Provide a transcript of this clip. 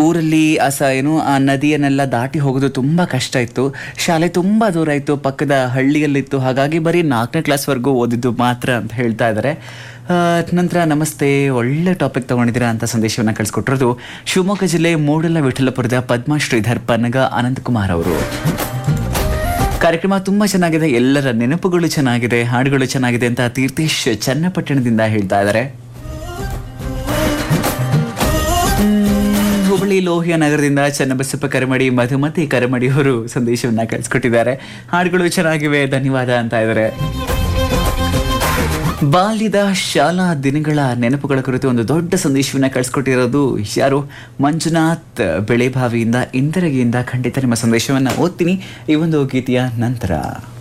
ಊರಲ್ಲಿ ಆ ಸ ಏನು ಆ ನದಿಯನ್ನೆಲ್ಲ ದಾಟಿ ಹೋಗೋದು ತುಂಬ ಕಷ್ಟ ಇತ್ತು ಶಾಲೆ ತುಂಬ ದೂರ ಇತ್ತು ಪಕ್ಕದ ಹಳ್ಳಿಯಲ್ಲಿತ್ತು ಹಾಗಾಗಿ ಬರೀ ನಾಲ್ಕನೇ ಕ್ಲಾಸ್ವರೆಗೂ ಓದಿದ್ದು ಮಾತ್ರ ಅಂತ ಹೇಳ್ತಾ ಇದ್ದಾರೆ ಆ, ನಂತರ ನಮಸ್ತೆ ಒಳ್ಳೆ ಟಾಪಿಕ್ ತಗೊಂಡಿದ್ದೀರಾ ಅಂತ ಸಂದೇಶವನ್ನು ಕಳಿಸ್ಕೊಟ್ಟಿರೋದು ಶಿವಮೊಗ್ಗ ಜಿಲ್ಲೆ ಮೂಡಲ ವಿಠಲಪುರದ ಪದ್ಮ ಶ್ರೀಧರ್ ಪನ್ನಗ ಅನಂತಕುಮಾರ್ ಅವರು ಕಾರ್ಯಕ್ರಮ ತುಂಬಾ ಚೆನ್ನಾಗಿದೆ ಎಲ್ಲರ ನೆನಪುಗಳು ಚೆನ್ನಾಗಿದೆ ಹಾಡುಗಳು ಚೆನ್ನಾಗಿದೆ ಅಂತ ತೀರ್ಥೇಶ್ ಚನ್ನಪಟ್ಟಣದಿಂದ ಹೇಳ್ತಾ ಇದ್ದಾರೆ ಹ್ಮ್, ಹುಬ್ಬಳ್ಳಿ ಲೋಹಿಯ ನಗರದಿಂದ ಚನ್ನಬಸಪ್ಪ ಕರಮಡಿ ಮಧುಮತಿ ಕರಮಡಿ ಅವರು ಸಂದೇಶವನ್ನ ಕಳಿಸ್ಕೊಟ್ಟಿದ್ದಾರೆ ಹಾಡುಗಳು ಚೆನ್ನಾಗಿವೆ ಧನ್ಯವಾದ ಅಂತ ಇದ್ದಾರೆ ಬಾಲ್ಯದ ಶಾಲಾ ದಿನಗಳ ನೆನಪುಗಳ ಕುರಿತು ಒಂದು ದೊಡ್ಡ ಸಂದೇಶವನ್ನ ಕಳಿಸ್ಕೊಟ್ಟಿರೋದು ಯಾರು ಮಂಜುನಾಥ್ ಬೆಳೆಬಾವಿಯಿಂದ ಇಂದರಗಿಯಿಂದ ಖಂಡಿತ ನಿಮ್ಮ ಸಂದೇಶವನ್ನ ಓದ್ತೀನಿ ಈ ಒಂದು ಗೀತೆಯ ನಂತರ